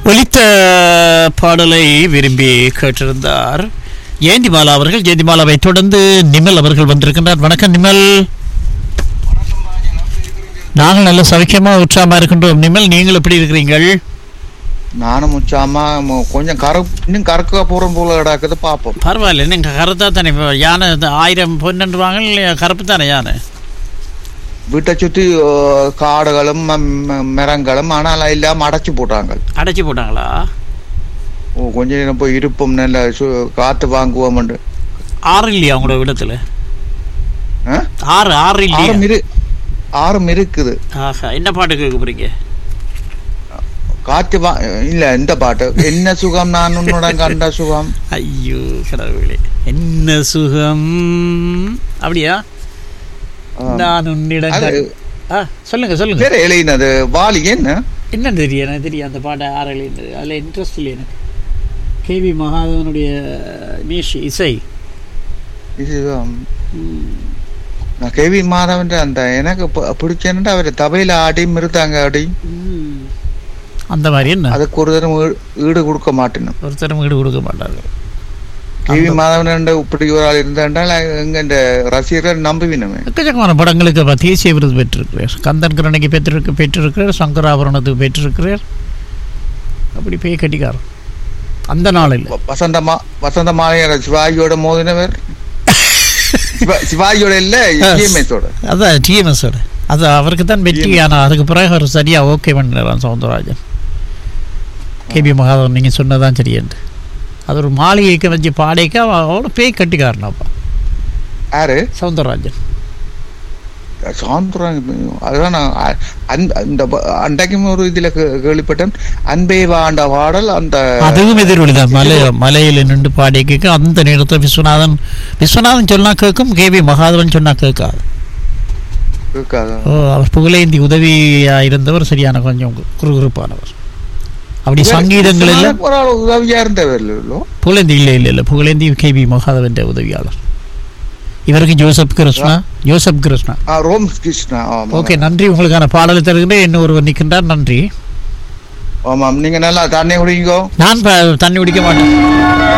ஒலித்த பாடலை விரும்பி கேட்டிருந்தார் ஜெயந்திமாலா அவர்கள் ஜெயந்திமாலாவை தொடர்ந்து நிமல் அவர்கள் வந்திருக்கின்றார் வணக்கம் நிமல் நாங்கள் நல்ல சௌக்கியமா உற்சாகமா இருக்கின்றோம் நிமல் நீங்கள் எப்படி இருக்கிறீங்கள் நானும் முச்சாமா மு- கொஞ்சம் கரு இன்னும் கறக்க போறோம் போல கிடக்குது பாப்போம் பரவாயில்ல நீங்கள் கருத்தா தானே இப்போ யானை இந்த ஆயிரம் பொன்னன்றுவாங்க இல்லையா கருப்பு தானே யானை வீட்டை சுத்தி ஓ, காடுகளும் ம- ம- மரங்களும் ஆனால் இல்லாம அடைச்சு போட்டாங்க அடைச்சி போட்டாங்களா ஓ, கொஞ்ச நேரம் போய் இருப்போம் நல்ல சு- காத்து வாங்குவோம் ஆறு இல்லையா உங்களோட இடத்துல ஆறு ஆறு இல்லையா ஆறும் இரு ஆறும் இருக்குது ஆஹா என்ன பாட்டு கேட்க போறீங்க காத்து வா இல்ல இந்த பாட்டு என்ன சுகம் நான் உன்னுடன் கண்ட சுகம் ஐயோ கடவுளே என்ன சுகம் அப்படியா ஆ. நான் உன்னிடம் அது- கண்- ஆ சொல்லுங்க சொல்லுங்க வேற எழுதினது வாலி என்ன என்ன தெரியும் எனக்கு தெரியும் அந்த பாட்டை ஆறலை அதில் இன்ட்ரெஸ்ட் இல்லை எனக்கு கேவி மகாதவனுடைய மியூசி இசை இது um, நான் கேவி மாதவன் அந்த எனக்கு ப- பிடிச்சேன்னு அவர் தபையில ஆடி மிருதாங்க ஆடி ம். அந்த மாதிரி என்ன அதுக்கு ஒரு தரம் ஈ- ஈடு கொடுக்க மாட்டேன் ஒருத்தரும் வீடு கொடுக்க மாட்டார்கள் கேவி மாதவன் இப்படி ஒரு ஆள் இருந்தால் எங்க இந்த ரசிகர்கள் நம்புவினமே எக்கச்சக்கமான படங்களுக்கு அவர் தேசிய விருது பெற்றிருக்கிறார் கந்தன் கிரணைக்கு பெற்றிருக்கு பெற்றிருக்கிறார் சங்கராபரணத்துக்கு பெற்றிருக்கிறார் அப்படி பேய் கட்டிக்காரன் அந்த நாளில் வ- வசந்த மா வசந்த மாலையர் சிவாஜியோட மோதினவர் சிவா- சிவாஜியோட இல்ல இஎம்எஸோட அதான் டிஎம்எஸோட அது அவருக்கு தான் வெற்றி ஆனால் அதுக்கு பிறகு அவர் சரியாக ஓகே பண்ணிடுறான் சவுந்தரராஜன் கேபி மகாதவன் நீங்கள் சொன்னதான் சரியன்று அது ஒரு மாளிகைக்கு வச்சு பாடைக்கு அவனோட பேய் கட்டிக்காரனாப்பா யாரு சவுந்தரராஜன் சாந்தரம் அதுதான் நான் அ- அந்த- இந்த ப- அன்றைக்கும் ஒரு இதுல கே- கேள்விப்பட்டேன் அன்பே வாண்ட பாடல் அந்த அதுவும் எதிரொலி தான் மலை மலையில் நின்று பாடி கேட்க அந்த நேரத்தில் விஸ்வநாதன் விஸ்வநாதன் சொன்னா கேட்கும் கேபி மகாதவன் சொன்னா கேட்காது இருக்காது. ஓ அவர் புகழேந்தி உதவியா இருந்தவர் சரியான கொஞ்சம் கு- குறுகுறுப்பானவர் அப்படி சங்கீதங்கள் எல்லாம் ஒரு ஆள் உதவியா இருந்தவர் இல்லோ புகழேந்தி இல்லை இல்லை இல்லை புகழேந்தி கேபி மகாதவன் உதவியாளர் இவருக்கு ஜோசப் கிருஷ்ணா ஜோசப் கிருஷ்ணா ஆ, ரோம் கிருஷ்ணா ஆமா ஓகே நன்றி உங்களுக்கான பாடலை தருகிறேன் இன்னும் ஒருவர் நிற்கின்றார் நன்றி ஆமாம் நீங்க நல்லா தண்ணி குடிங்கோ நான் ப- தண்ணி குடிக்க மாட்டேன்